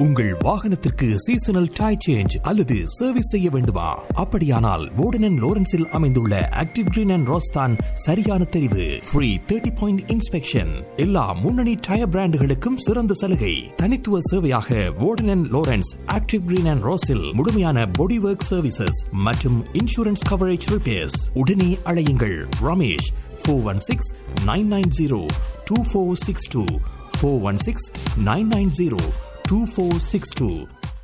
உங்கள் வாகனத்திற்கு seasonal tyre change அல்லது சர்வீஸ் செய்ய வேண்டுமா அப்படியானால் வோர்டன் லோரன்ஸில் அமைந்துள்ள ஆக்டிவ் கிரீன் அண்ட் ரோஸ்தான் சரியான தெரிவு ஃப்ரீ தேர்ட்டி பாயிண்ட் இன்ஸ்பெக்ஷன் எல்லா முன்னணி டயர் பிராண்டுகளுக்கும் சிறந்த சலுகை தனித்துவ சேவையாக வோர்டன் லோரன்ஸ் ஆக்டிவ் கிரீன் அண்ட் ரோஸில் முழுமையான பாடி ஒர்க் சர்வீசஸ் மற்றும் இன்சூரன்ஸ் கவரேஜ் ரிப்பேர்ஸ் உடனே அழையுங்கள் Ramesh four one six nine nine zero two four six two four one six nine nine zero two four six two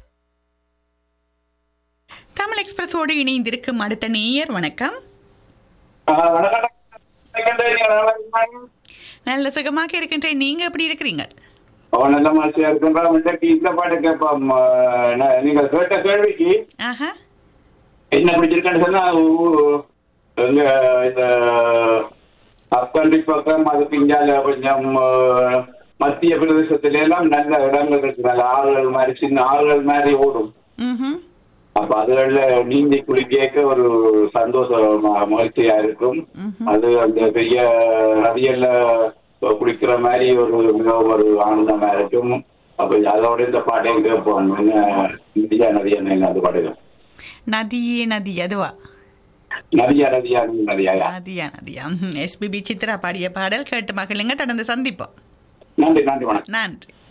Tamil எக்ஸ்பிரஸோடு இணைந்திருக்கும் அடுத்த நேயர் வணக்கம் நல்ல சுகமாக இருக்கின்றேன் நீங்க எப்படி இருக்கிறீங்க நல்ல மாசியா இருக்கின்றோம் இன்றைக்கு இந்த பாட்டு கேட்போம் நீங்க கேட்ட கேள்விக்கு ஆஹா என்ன பிடிச்சிருக்கேன்னு சொன்னா ஊ- எங்க இந்த அப்கண்டி பக்கம் அது பிஞ்சால கொஞ்சம் அஹ், மத்திய பிரதேசத்துல எல்லாம் நல்ல இடங்கள் இருக்கு நல்ல ஆறுகள் மாதிரி சின்ன ஆறுகள் மாதிரி ஓடும் ம் அப்ப அதுகள்ல நீந்தி குளிக்க ஒரு சந்தோஷமா மகிழ்ச்சியா இருக்கும் அது அந்த பெரிய நதியல்ல குளிக்கிற மாதிரி ஒரு மிகவும் ஒரு ஆனந்தமா இருக்கும் அப்ப அதோட இந்த பாட்டையும் கேட்போம் என்ன இந்தியா நதி என்ன அந்த பாட்டு நதியே நதி அதுவா நதியா நதியா நதியா நதியா நதியா எஸ்பிபி சித்ரா பாடிய பாடல் கேட்டு மகளுங்க தொடர்ந்து சந்திப்போம் நன்றி நன்றி வணக்கம் நன்றி